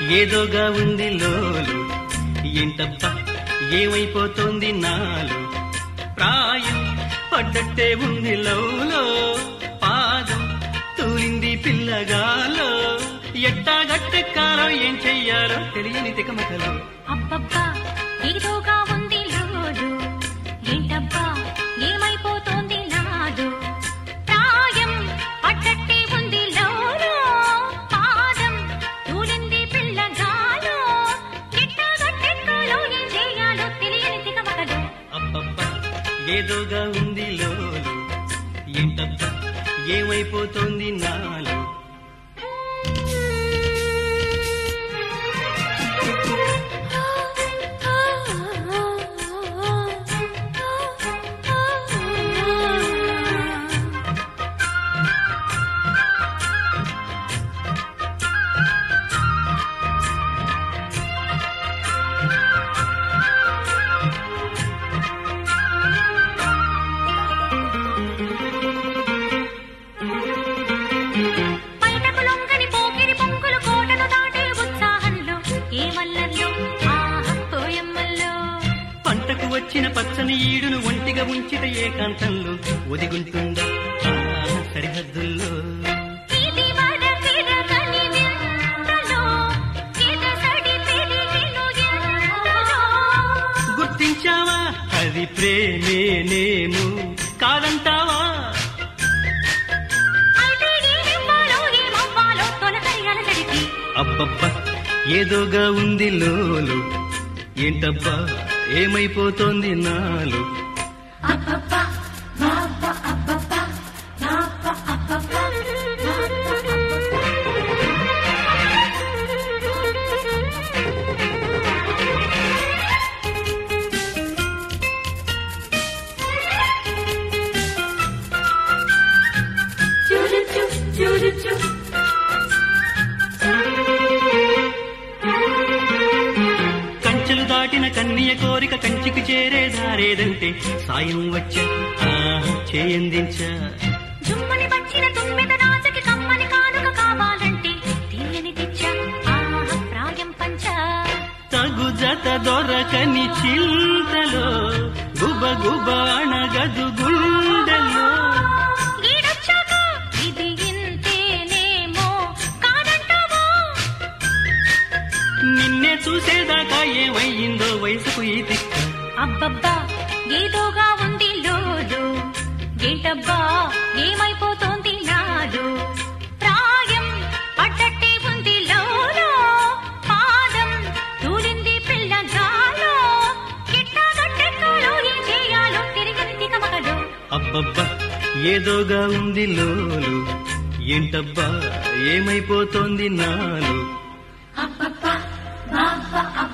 ఏదోగా ఉంది లోలు ఏంటబ్బా ఏమైపోతోంది నాలో ప్రాయం పడ్డట్టే ఉంది లౌలో పాదం తూలింది పిల్లగాలో ఎట్టాగట్టెక్కాలో ఏం చెయ్యాలో తెలియని తికమకలో అబ్బబ్బా ఏదోగా ఉంది లోడు ఏంటబ్బా ఏమైపోతోంది నాదు ప్రాయం పట్టట్టే ఉంది లోలో పాదం తూలింది పిల్లగాలో ఎట్టాగట్టెక్కాలో ఏం చేయాలో తెలియని తికమకలు అబ్బబ్బా ఏదోగా ఉంది లోలు ఏంటబ్బా ఏమైపోతోంది నాలో బయటకు లొంగని పోకిరి పొంగులు కోటను దాటే ఉత్సాహంలో ఏమల్లర్లో ఆహా పోయమ్మల్లో పంటకు వచ్చిన పచ్చని ఈడును ఒంటిగా ఉంచిత ఏకాంతంలో ఒదిగుంటుందా ఆ సరిహద్దుల్లో ఇది వడకిరగని వింతలో ఎదసడి పెరిగెను ఎంతలో గుర్తించావా అది ప్రేమేనేమో కాదంటావా అయితే ఏమివ్వాలో ఏమవ్వాలో తొలకరి అలజడికి అబ్బబ్బా ఏదోగా ఉంది లోలు ఏంటబ్బా ఏమైపోతోంది నాలో అబ్బబ్బా బాబ్బా అబ్బబ్బా బాబ్బా అబ్బబ్బా చూరుచు చూరుచు కంచెలు దాటిన కన్నియ కోరిక కంచికి చేరే దారేదంటే సాయం వచ్చా ఆహా చేయందించా జుమ్మని వచ్చిన తుమ్మెద రాజకి కమ్మని కానుక కావాలంటే తీయని తెచ్చా ఆహా ప్రాయం పంచా తగు జత దొరకని చింతలో గుబ గుబ అణగదు గుండెలో ఈడొచ్చాక ఇది ఇంతేనేమో కాదంటావా నిన్నే చూసేదాకా ఏమయ్యిందో వయసుకు ఈ తిక్క అబ్బబ్బా ఏదోగా ఉంది లోడు ఏంటబ్బా ఏమైపోతోంది నాడు ప్రాయం పడ్డట్టే ఉంది లోలో పాదం తూలింది పిల్లగాలో ఎట్టాగట్టెక్కాలో ఏం చేయాలో తిరిగి తికమకలు అబ్బబ్బా ఏదోగా ఉంది లోలు ఏంటబ్బా ఏమైపోతోంది నాలో అబ్బబ్బా బాబ్బా